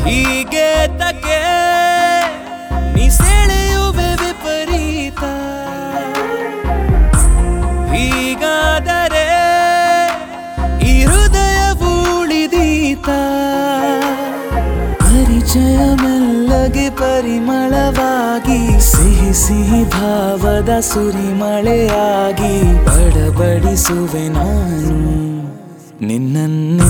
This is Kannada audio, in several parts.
ಹೀಗೆ ತಕ್ಕೆ ನೀ ಸೆಳೆಯುವೆ ವಿಪರೀತ ಹೀಗಾದರೆ ಈ ಹೃದಯವು ಉಳಿದೀತ ಪರಿಚಯ ಮೆಲ್ಲಗೆ ಪರಿಮಳವಾಗಿ ಸಿಹಿ ಸಿಹಿ ಭಾವದ ಸುರಿಮಳೆಯಾಗಿ ಬಡಬಡಿಸುವೆ ನಾನು ನಿನ್ನನ್ನೇ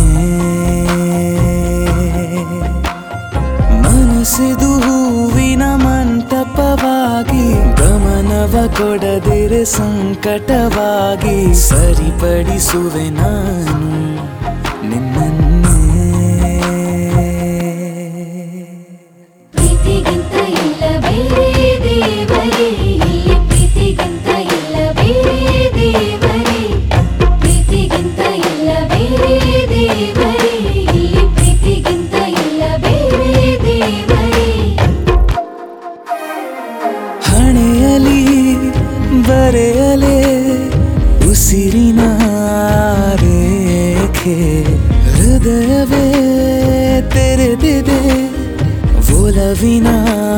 ಮನಸ್ಸಿದು ಹೂವಿನ ಮಂಟಪವಾಗಿ ಗಮನವ ಕೊಡದಿರೆ ಸಂಕಟವಾಗಿ ಸರಿಪಡಿಸುವೆ ನಾನು ನಿನ್ನನ್ನೇ ಪ್ರೀತಿಗಿಂತ ಇಲ್ಲ ಬೇರೆ ದೇವರೇ ಇಲ್ಲಿ ಪ್ರೀತಿಗಿಂತ ಇಲ್ಲ ಬೇರೆ ದೇವರೇ ಪ್ರೀತಿಗಿಂತ ಇಲ್ಲ ಬೇರೆ ದೇವರೇ ಇಲ್ಲಿ ಪ್ರೀತಿಗಿಂತ ಇಲ್ಲ ಬೇರೆ ದೇವರೇ ಹಣೆಯಲಿ ಬರೆಯಲೇ ಉಸಿರಿನ ರೇಖೆ ಹೃದಯವೇ ತೆರೆದಿದೆ ಒಲವಿನ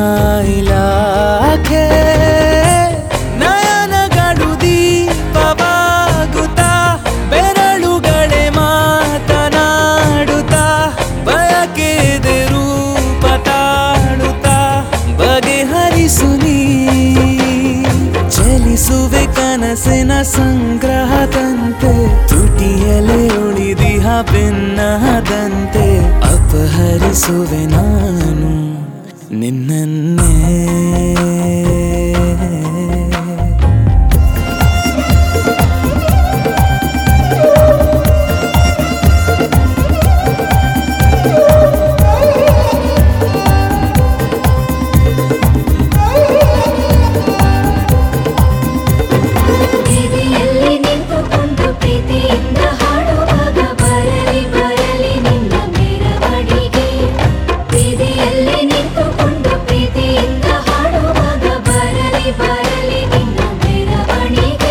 ಇಲಾಖೆ ನಯನಗಳು ದೀಪವಾಗುತ್ತಾ ಬೆರಳುಗಳೇ ಮಾತನಾಡುತ್ತಾ ಬಯಕೆದೆ ರೂಪ ತಾಳುತ್ತಾ ಬಗೆಹರಿಸು ನೀ ಚಲಿಸುವೆ ಕನಸಿನ ಸಂಗ್ರಹದಂತೆ ತುಟಿಯಲೆ ಉಳಿದಿಹ ಬೆನ್ನಹದಂತೆ ಅಪಹರಿಸುವೆ ನಾನು ನಿನ್ನನ್ನೇ ಬೀದಿಯಲ್ಲಿ ನಿಂತುಕೊಂಡು ಪ್ರೀತಿಯಿಂದ ಹಾಡುವಾಗ ಬರಲಿ ಬರಲಿ ನಿನ್ನ ಮೆರವಣಿಗೆ ಬೀದಿಯಲ್ಲಿ ನಿಂತುಕೊಂಡು ಪ್ರೀತಿಯಿಂದ ಹಾಡುವಾಗ ಬರಲಿ ಬರಲಿ ನಿನ್ನ ಮೆರವಣಿಗೆ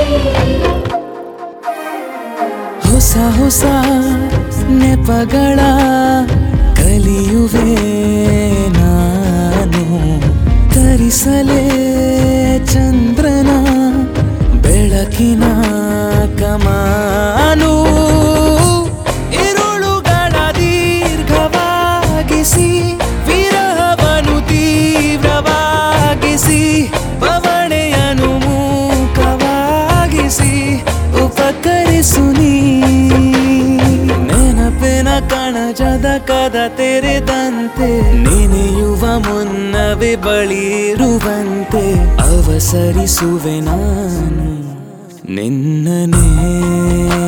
ಹೊಸ ಹೊಸ ನೆಪಗಳ ಕಲಿಯುವೆ ನಾನು ತರಿಸಲೇ ಚಂದ್ರನ ಬೆಳಕಿನ ಕಮಾನು ಇರುಳುಗಳ ದೀರ್ಘವಾಗಿಸಿ ವಿರಹವನು ತೀವ್ರವಾಗಿಸಿ ಬವಣೆಯನು ಮೂಕವಾಗಿಸಿ ಉಪಕರಿಸು ನೀ ನೆನಪಿನ ಕಣಜದ ಕದ ತೆರೆದಂತೆ ನೆನೆಯುವ ಮುನ್ನವೇ ಬಳಿರುವಂತೆ ಅವಸರಿಸುವೆ ನಾನು ನಿನ್ನನೇ